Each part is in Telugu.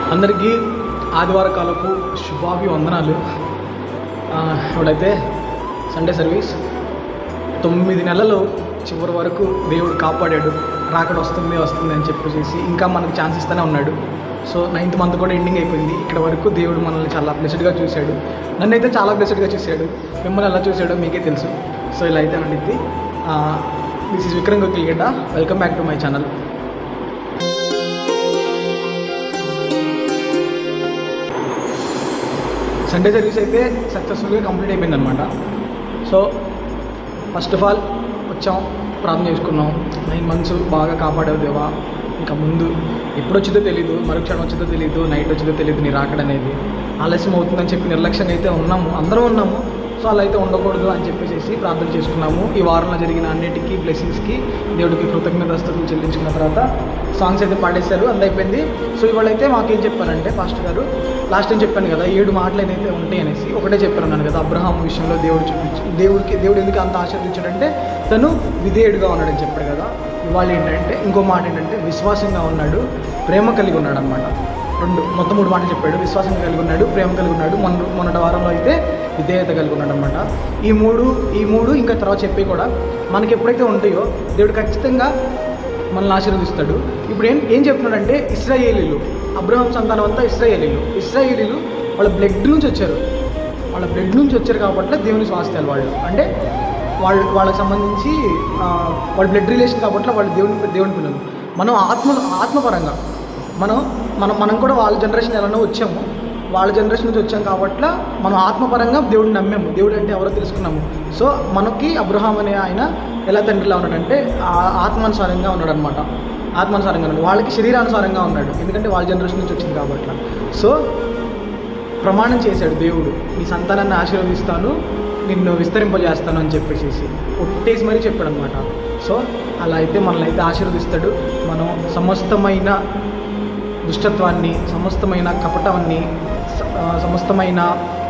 అందరికీ ఆదివార కాలపు శుభాభివందనాలు ఆ, ఇప్పుడైతే సండే సర్వీస్ తొమ్మిది నెలలు చివరి వరకు దేవుడు కాపాడాడు రాకడ వస్తుంది వస్తుంది అని చెప్పేసి ఇంకా మనకు ఛాన్స్ ఇస్తూనే ఉన్నాడు సో నైన్త్ మంత్ కూడా ఎండింగ్ అయిపోయింది ఇక్కడ వరకు దేవుడు మనల్ని చాలా బ్లెస్డ్గా చూశాడు నన్ను అయితే చాలా బ్లెస్డ్గా చూశాడు మిమ్మల్ని ఎలా చూశాడో మీకే తెలుసు సో ఇలా అయితే అండి this is Vikram Gokkilgadda welcome back to my channel Sunday service అయితే సక్సెస్ఫుల్గా కంప్లీట్ అయిపోయింది అనమాట సో ఫస్ట్ ఆఫ్ ఆల్ వచ్చాం ప్రార్థన చేసుకున్నాం నైన్ మంత్స్ బాగా కాపాడావు దేవా ఇంకా ముందు ఎప్పుడు వచ్చిందో తెలియదు మరుక్షణం వచ్చిందో తెలియదు నైట్ వచ్చిందో తెలియదు నీ రాకడ అనేది ఆలస్యం అవుతుందని చెప్పి నిర్లక్ష్యంగా అయితే ఉన్నాము అందరం ఉన్నాము సో అలా అయితే ఉండకూడదు అని చెప్పేసి ప్రార్థన చేసుకున్నాము ఈ వారంలో జరిగిన అన్నిటికీ బ్లెస్సింగ్స్కి దేవుడికి కృతజ్ఞతస్తులు చెల్లించుకున్న తర్వాత సాంగ్స్ అయితే పాడేశారు అంత అయిపోయింది సో ఇవాళ అయితే మాకేం చెప్పారంటే పాస్టర్ గారు లాస్ట్ టైం చెప్పాను కదా ఏడు మాటలు ఏదైతే ఉంటాయి అనేసి ఒకటే చెప్పాను కదా అబ్రహాం విషయంలో దేవుడు చూపించి దేవుడికి దేవుడు ఎందుకు అంత ఆశీర్వదించాడంటే తను విధేయుడుగా ఉన్నాడని చెప్పాడు కదా ఇవాళ ఏంటంటే ఇంకో మాట ఏంటంటే విశ్వాసంగా ఉన్నాడు ప్రేమ కలిగి ఉన్నాడు అనమాట రెండు మొత్తం మూడు మాటలు చెప్పాడు విశ్వాసం కలిగి ఉన్నాడు ప్రేమ కలిగి ఉన్నాడు మొన్న మొన్నటి వారంలో అయితే విధేయత కలిగి ఉన్నాడు అనమాట ఈ మూడు ఈ మూడు ఇంకా తర్వాత చెప్పి కూడా మనకి ఎప్పుడైతే ఉంటాయో దేవుడు ఖచ్చితంగా మనల్ని ఆశీర్వదిస్తాడు ఇప్పుడు ఏం ఏం చెప్తున్నాడంటే ఇస్రాయేలీలు అబ్రహాం సంతానం అంతా ఇస్రాయేలీలు ఇస్రాయేలీలు వాళ్ళ బ్లడ్ నుంచి వచ్చారు వాళ్ళ బ్లడ్ నుంచి వచ్చారు కాబట్టి దేవుని స్వాస్థ్యాలు వాళ్ళు అంటే వాళ్ళు వాళ్ళకి సంబంధించి ఆ, వాళ్ళ బ్లడ్ రిలేషన్ కాబట్టి వాళ్ళు దేవుని దేవుని పిల్లలు మనం ఆత్మ ఆత్మపరంగా మనం మనం మనం కూడా వాళ్ళ జనరేషన్ ఎలానో వచ్చాము వాళ్ళ జనరేషన్ నుంచి వచ్చాం కాబట్టి మనం ఆత్మపరంగా దేవుడిని నమ్మాము దేవుడు అంటే ఎవరో తెలుసుకున్నాము సో మనకి అబ్రహాం అనే ఆయన ఎలా తండ్రిలా ఉన్నాడంటే ఆ- ఆత్మానుసారంగా ఉన్నాడు అనమాట ఆత్మానుసారంగా ఉన్నాడు వాళ్ళకి శరీరానుసారంగా ఉన్నాడు ఎందుకంటే వాళ్ళ జనరేషన్ నుంచి వచ్చింది కాబట్టి సో ప్రమాణం చేశాడు దేవుడు నీ సంతానాన్ని ఆశీర్వదిస్తాను నిన్ను విస్తరింపజేస్తాను అని చెప్పేసి ఒట్టేసి మరీ చెప్పాడు అనమాట సో అలా అయితే మనల్ని అయితే ఆశీర్వదిస్తాడు మనం సమస్తమైన దుష్టత్వాన్ని సమస్తమైన కపటాన్ని స- ఆ, సమస్తమైన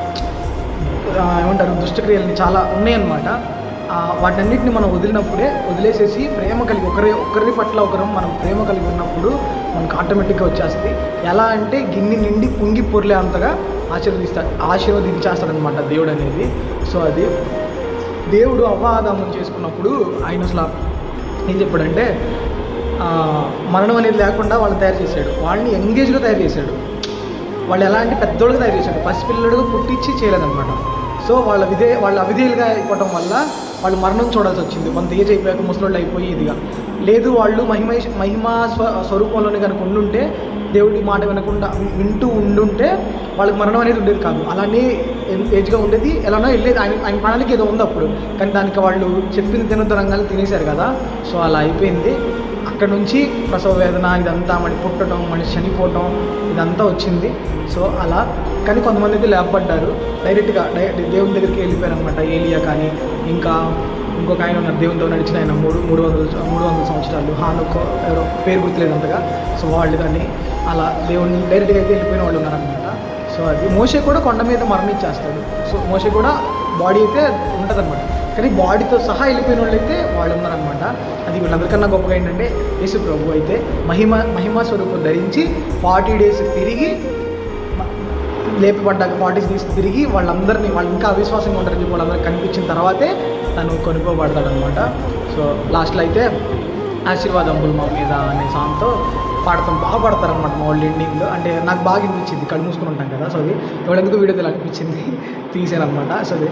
ఆ, ఏమంటారు దుష్టక్రియలని చాలా ఉన్నాయన్నమాట ఆ, వాటన్నిటిని మనం వదిలినప్పుడే వదిలేసేసి ప్రేమ కలిగి ఒకరి ఒకరి పట్ల ఒకరు మనం ప్రేమ కలిగి ఉన్నప్పుడు మనకు ఆటోమేటిక్గా వచ్చేస్తుంది ఎలా అంటే గిన్నె నిండి పొంగి పొర్లే అంతగా ఆశీర్వదిస్తాడు ఆశీర్వదించేస్తాడనమాట దేవుడు అనేది సో అది దేవుడు అవాదామం చేసుకున్నప్పుడు ఆయన అసలు ఏం చెప్పాడంటే ఆ, మరణం అనేది లేకుండా వాళ్ళని తయారు చేశాడు వాళ్ళని ఎంగేజ్గా తయారు చేశాడు వాళ్ళు ఎలా అంటే పెద్దోళ్ళుగా తయారు చేశాడు పసిపిల్లడుగా పుట్టించి చేయలేదన్నమాట సో వాళ్ళ విధే వాళ్ళ అవిధేయులుగా అయిపోవడం వల్ల వాళ్ళు మరణం చూడాల్సి వచ్చింది కొంత ఏజ్ అయిపోయాక ముసలోళ్ళు అయిపోయి ఇదిగా లేదు వాళ్ళు మహిమ మహిమా స్వ స్వరూపంలోనే కనుక ఉండుంటే దేవుడి మాట వినకుండా వింటూ ఉండుంటే వాళ్ళకి మరణం అనేది ఉండేది కాదు అలానే ఏజ్గా ఉండేది ఎలానో వెళ్ళేది ఆయన ఆయన ప్రణాళిక ఏదో ఉంది అప్పుడు కానీ దానికి వాళ్ళు చెప్పింది తినొద్దు రంగాలు తినేశారు కదా సో అలా అయిపోయింది అక్కడ నుంచి ప్రసవ వేదన ఇదంతా మడి పుట్టడం మనిషి చనిపోవటం ఇదంతా వచ్చింది సో అలా కానీ కొంతమంది అయితే లేపబడ్డారు డైరెక్ట్గా డై దేవుని దగ్గరికి వెళ్ళిపోయారు అనమాట ఏలియా కానీ ఇంకా ఇంకొక ఆయన ఉన్నారు దేవునితో నడిచిన ఆయన మూడు మూడు వందల మూడు వందల సంవత్సరాలు హానుకో ఎవరో పేరు గుర్తులేదు అంతగా సో వాళ్ళు కానీ అలా దేవుని డైరెక్ట్గా అయితే వెళ్ళిపోయిన వాళ్ళు ఉన్నారనమాట సో అది మోసే కూడా కొండ మీద మరణించేస్తాడు సో మోసే కూడా బాడీ అయితే ఉంటుందన్నమాట కానీ బాడీతో సహా వెళ్ళిపోయిన వాళ్ళు అయితే వాళ్ళు ఉన్నారనమాట అది వీళ్ళందరికన్నా గొప్పగా ఏంటంటే యేసు ప్రభు అయితే మహిమ మహిమా స్వరూపం ధరించి ఫార్టీ డేస్ తిరిగి మ- లేపబడ్డాక ఫార్టీ డేస్ తిరిగి వాళ్ళందరినీ వాళ్ళు ఇంకా అవిశ్వాసంగా ఉంటారని చెప్పి వాళ్ళందరికీ కనిపించిన తర్వాతే తను కొనుక్కోబడతాడు అనమాట సో లాస్ట్లో అయితే ఆశీర్వాదంబులు మా మీద అనే సాంగ్తో పాడతాం బాగా పాడతారనమాట మా వాళ్ళు ఎండింగ్లో అంటే నాకు బాగా అనిపించింది కళ్ళు మూసుకుని ఉంటాం కదా సో అది ఎవరెందుకు వీడియో ఇలా అనిపించింది తీసాను అనమాట సో అది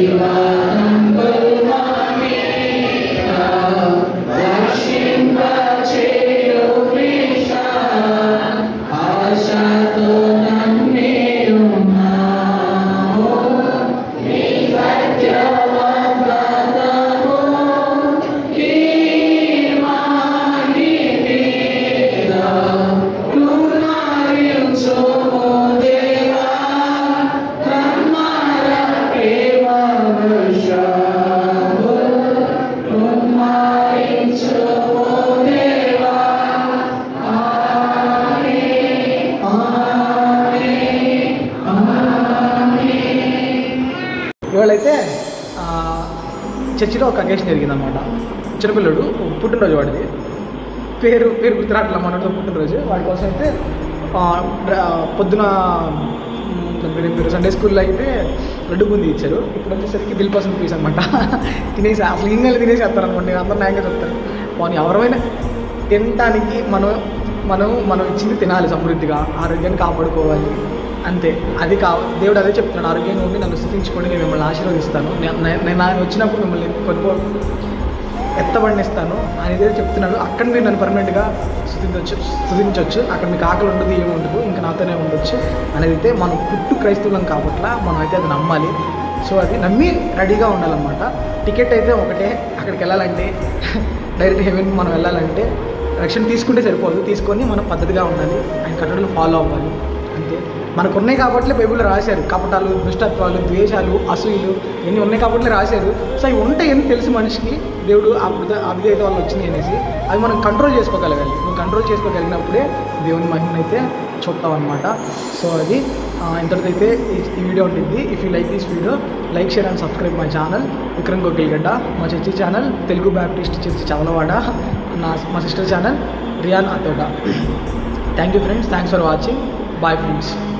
ఇవాళైతే ఆ, చర్చిలో ఒక అకేషన్ జరిగిందనమాట చిన్నపిల్లడు పుట్టినరోజు వాడిది పేరు పేరు గుర్తురాట్లా మనతో పుట్టినరోజు వాడి కోసం అయితే ఆ, డ్ర- పొద్దున మ్, దాని పేరు ఏం పేరు సండే స్కూల్లో అయితే లడ్డు బూందీ ఇచ్చారు ఇప్పుడు వచ్చేసరికి దిల్ పర్సెంట్ పీస్ అనమాట తినేసి అసలు ఇంగలు తినేసి వస్తారు అనుకోండి అందరు న్యాయంగా చెప్తారు పోనీ ఎవరైనా తినటానికి మనం మనం మనం ఇచ్చింది తినాలి సమృద్ధిగా ఆరోగ్యాన్ని కాపాడుకోవాలి అంతే అది కా దేవుడు అదే చెప్తున్నాడు ఆరోగ్యంగా ఉండి నన్ను స్థితించుకోండి నేను మిమ్మల్ని ఆశీర్వదిస్తాను నేను నేను ఆయన వచ్చినప్పుడు మిమ్మల్ని కొనుక్కో ఎత్తబడినిస్తాను అనేది చెప్తున్నాడు అక్కడ మీరు నన్ను పర్మనెంట్గా స్థుతించవచ్చు స్థుతించవచ్చు అక్కడ మీకు ఆకలి ఉండదు ఏమి ఉండదు ఇంకా నాతోనే ఉండొచ్చు అనేది అయితే మనం పుట్టు క్రైస్తవులం కాబట్ల మనం అయితే అది నమ్మాలి సో అది నమ్మి రెడీగా ఉండాలన్నమాట టికెట్ అయితే ఒకటే అక్కడికి వెళ్ళాలంటే డైరెక్ట్ హెవెన్కి మనం వెళ్ళాలంటే రక్షణ తీసుకుంటే సరిపోదు తీసుకొని మనం పద్ధతిగా ఉండాలి ఆయన కట్టడలు ఫాలో అవ్వాలి అంతే మనకు ఉన్నాయి కాబట్టి బైబిల్లో రాశారు కపటాలు దుష్టత్వాలు ద్వేషాలు అసూయలు ఇవన్నీ ఉన్నాయి కాబట్టి రాశారు సో అవి ఉంటాయని తెలుసు మనిషికి దేవుడు ఆ బుద్ధ అవిధేయత వల్ల వచ్చినాయి అనేసి అవి మనం కంట్రోల్ చేసుకోగలగాలి నువ్వు కంట్రోల్ చేసుకోగలిగినప్పుడే దేవుని మహిమను అయితే చూస్తాం అనమాట సో అది ఆ, ఇంతటితో అయితే ఈ ఈ వీడియో ఉంటుంది if you like this video like share and subscribe my channel Vikram Gokilgadda మా church channel Telugu Baptist church Chavalavada నా మా sister channel Riyan Athota thank you friends thanks for watching bye friends